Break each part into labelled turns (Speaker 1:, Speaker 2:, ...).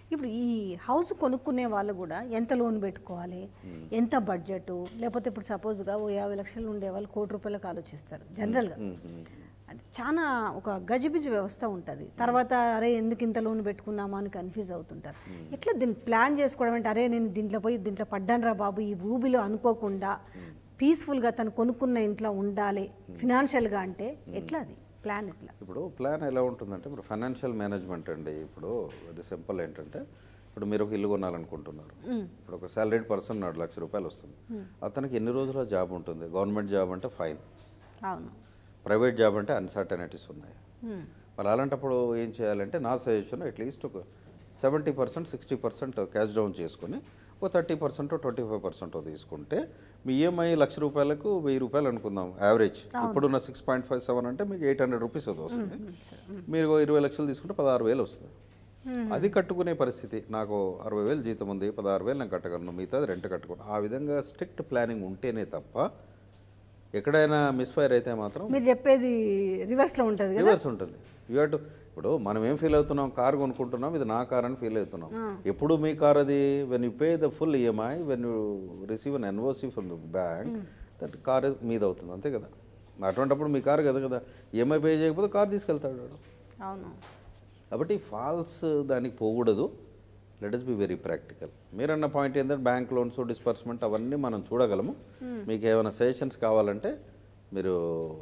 Speaker 1: ఇప్పుడు ఈ హౌస్ కొనుక్కునే వాళ్ళు కూడా ఎంత లోన్ పెట్టుకోవాలి ఎంత బడ్జెట్ లేకపోతే ఇప్పుడు సపోజ్గా ఓ యాభై లక్షలు ఉండే వాళ్ళు కోటి రూపాయలకు ఆలోచిస్తారు జనరల్గా అంటే చాలా ఒక గజిబిజి వ్యవస్థ ఉంటుంది తర్వాత అరే ఎందుకు ఇంత లోన్ పెట్టుకున్నామా అని కన్ఫ్యూజ్ అవుతుంటారు ఎట్లా దీన్ని ప్లాన్ చేసుకోవడం అంటే అరే నేను దీంట్లో పోయి దీంట్లో పడ్డాను బాబు ఈ ఊబిలో అనుకోకుండా పీస్ఫుల్గా తను కొనుక్కున్న ఇంట్లో ఉండాలి ఫినాన్షియల్గా అంటే ఎట్లా అది ప్లాన్ ఎట్లా
Speaker 2: ఇప్పుడు ప్లాన్ ఎలా ఉంటుందంటే ఇప్పుడు ఫైనాన్షియల్ మేనేజ్మెంట్ అండి ఇప్పుడు అది సింపుల్ ఏంటంటే ఇప్పుడు మీరు ఒక ఇల్లు కొనాలనుకుంటున్నారు ఇప్పుడు ఒక సాలరీడ్ పర్సన్ నాడు లక్ష రూపాయలు వస్తుంది అతనికి ఎన్ని రోజుల జాబ్ ఉంటుంది గవర్నమెంట్ జాబ్ అంటే ఫైన్
Speaker 1: అవును
Speaker 2: ప్రైవేట్ జాబ్ అంటే అన్సర్టనిటీస్ ఉన్నాయి మరి అలాంటప్పుడు ఏం చేయాలంటే నా సజెషన్ అట్లీస్ట్ ఒక seventy percent sixty percent cash down చేసుకొని ఒక thirty percent twenty five percent తీసుకుంటే మీ ఈఎంఐ లక్ష రూపాయలకు వెయ్యి రూపాయలు అనుకుందాం యావరేజ్ ఇప్పుడున్న సిక్స్ పాయింట్ ఫైవ్ సెవెన్ అంటే మీకు ఎయిట్ హండ్రెడ్ రూపీస్ అది వస్తుంది మీరు ఓ ఇరవై లక్షలు తీసుకుంటే పదహారు వేలు వస్తుంది అది కట్టుకునే పరిస్థితి నాకు అరవై వేలు జీతం ఉంది పదహారు వేలు నేను కట్టగలను మిగతాది రెంట్ కట్టుకోను ఆ విధంగా స్ట్రిక్ట్ ప్లానింగ్ ఉంటేనే తప్ప ఎక్కడైనా మిస్ఫైర్ అయితే మాత్రం
Speaker 1: మీరు చెప్పేది రివర్స్లో ఉంటుంది కదా
Speaker 2: రివర్స్ ఉంటుంది యూ టు ఇప్పుడు మనం ఏం ఫీల్ అవుతున్నాం కార్ కొనుక్కుంటున్నాం ఇది నా కార్ అని ఫీల్ అవుతున్నాం ఎప్పుడు మీ కార్ అది when you pay the full EMI when you receive an NOC from the bank that car మీద అవుతుంది అంతే కదా అటువంటిప్పుడు మీ కార్ కదా కదా ఈఎంఐ పే చేయకపోతే కార్ తీసుకెళ్తాడు వాడు.
Speaker 1: అవును
Speaker 2: కాబట్టి ఫాల్స్ దానికి పోకూడదు let us be very practical మీరన్న పాయింట్ ఏంటంటే బ్యాంక్ లోన్స్ డిస్పర్స్మెంట్ అవన్నీ మనం చూడగలము మీకు ఏమైనా సజెషన్స్ కావాలంటే మీరు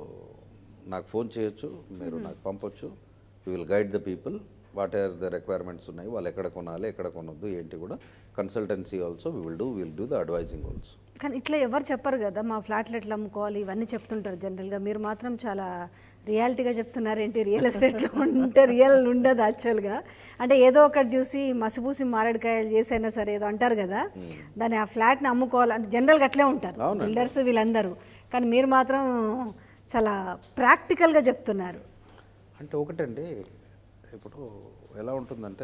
Speaker 2: నాకు ఫోన్ చేయొచ్చు మీరు నాకు పంపొచ్చు you will guide the people what are the requirements ఉన్నాయి వాళ్ళు ఎక్కడ కొనాలి ఎక్కడ కొనొద్దు ఏంటి కూడా consultancy also we will do will do the advising also
Speaker 1: కానీ ఇట్లా ఎవరు చెప్పరు కదా మా ఫ్లాట్లు ఎట్లా అమ్ముకోవాలి ఇవన్నీ చెప్తుంటారు జనరల్గా మీరు మాత్రం చాలా రియాలిటీగా చెప్తున్నారు ఏంటి రియల్ ఎస్టేట్లో ఉంటే రియల్ ఉండదు యాక్చువల్గా అంటే ఏదో ఒకటి చూసి మసిపూసి మారేడుకాయలు చేసైనా సరే ఏదో అంటారు కదా దాన్ని ఆ ఫ్లాట్ని అమ్ముకోవాలి అంటే జనరల్గా అట్లే ఉంటారు
Speaker 2: అవునండి.
Speaker 1: బిల్డర్స్ వీళ్ళందరూ కానీ మీరు మాత్రం చాలా ప్రాక్టికల్గా చెప్తున్నారు
Speaker 2: అంటే ఒకటండి ఇప్పుడు ఎలా ఉంటుందంటే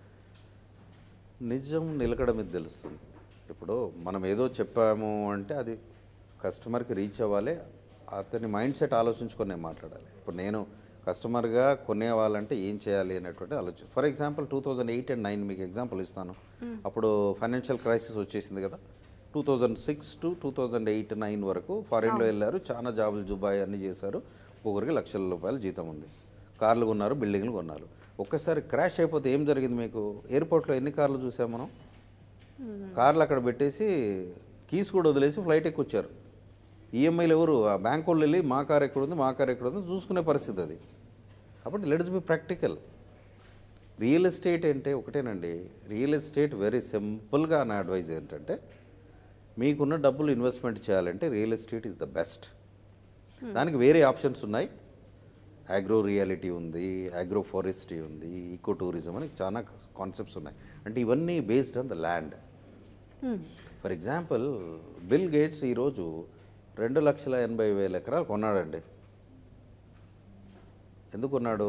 Speaker 2: నిజం నిలకడ మీద తెలుస్తుంది ఇప్పుడు మనం ఏదో చెప్పాము అంటే అది కస్టమర్కి రీచ్ అవ్వాలి అతని మైండ్ సెట్ ఆలోచించుకొని నేను మాట్లాడాలి ఇప్పుడు నేను కస్టమర్గా కొనేవాళ్ళంటే ఏం చేయాలి అనేటువంటి ఆలోచన for example two thousand eight and nine మీకు ఎగ్జాంపుల్ ఇస్తాను అప్పుడు ఫైనాన్షియల్ క్రైసిస్ వచ్చేసింది కదా two thousand six to two thousand eight nine వరకు ఫారిన్లో వెళ్ళారు చాలా జాబులు జుబాయ్ అన్నీ చేశారు ఒక్కొక్కరికి లక్షల రూపాయల జీతం ఉంది కార్లు కొన్నారు బిల్డింగ్లు కొన్నారు ఒక్కసారి క్రాష్ అయిపోతే ఏం జరిగింది మీకు ఎయిర్పోర్ట్లో ఎన్ని కార్లు చూసాం మనం కార్లు అక్కడ పెట్టేసి కీస్ కూడా వదిలేసి ఫ్లైట్ ఎక్కొచ్చారు ఈఎంఐలు ఎవరు ఆ బ్యాంక్ వాళ్ళు వెళ్ళి మా కార్ ఎక్కడ ఉంది మా కార్ ఎక్కడ ఉంది చూసుకునే పరిస్థితి అది కాబట్టి let's be practical real estate అంటే ఒకటేనండి రియల్ ఎస్టేట్ వెరీ సింపుల్గా నా అడ్వైజ్ ఏంటంటే మీకున్న డబ్బులు ఇన్వెస్ట్మెంట్ చేయాలంటే real estate is the best దానికి వేరే ఆప్షన్స్ ఉన్నాయి అగ్రో రియాలిటీ ఉంది అగ్రో ఫారెస్ట్రీ ఉంది ఈకో టూరిజం అని చాలా కాన్సెప్ట్స్ ఉన్నాయి అంటే ఇవన్నీ based on the land for example Bill Gates ఈరోజు రెండు లక్షల ఎనభై వేల ఎకరాలు కొన్నాడండి ఎందుకు కొన్నాడు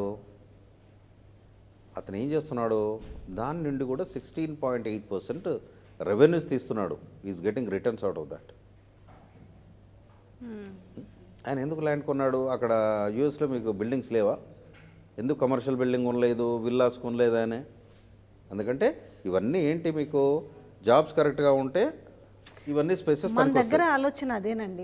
Speaker 2: అతను ఏం చేస్తున్నాడు దాని నుండి కూడా sixteen point eight percent revenues తీస్తున్నాడు is getting returns out of that ఆయన ఎందుకు ల్యాండ్ కొన్నాడు అక్కడ యూఎస్లో మీకు బిల్డింగ్స్ లేవా ఎందుకు కమర్షియల్ బిల్డింగ్ కొనలేదు విల్లాస్ కొనలేదు అని ఎందుకంటే ఇవన్నీ ఏంటి మీకు జాబ్స్ కరెక్ట్గా ఉంటే ఇవన్నీ స్పెసెస్
Speaker 1: మన దగ్గర ఆలోచన అదేనండి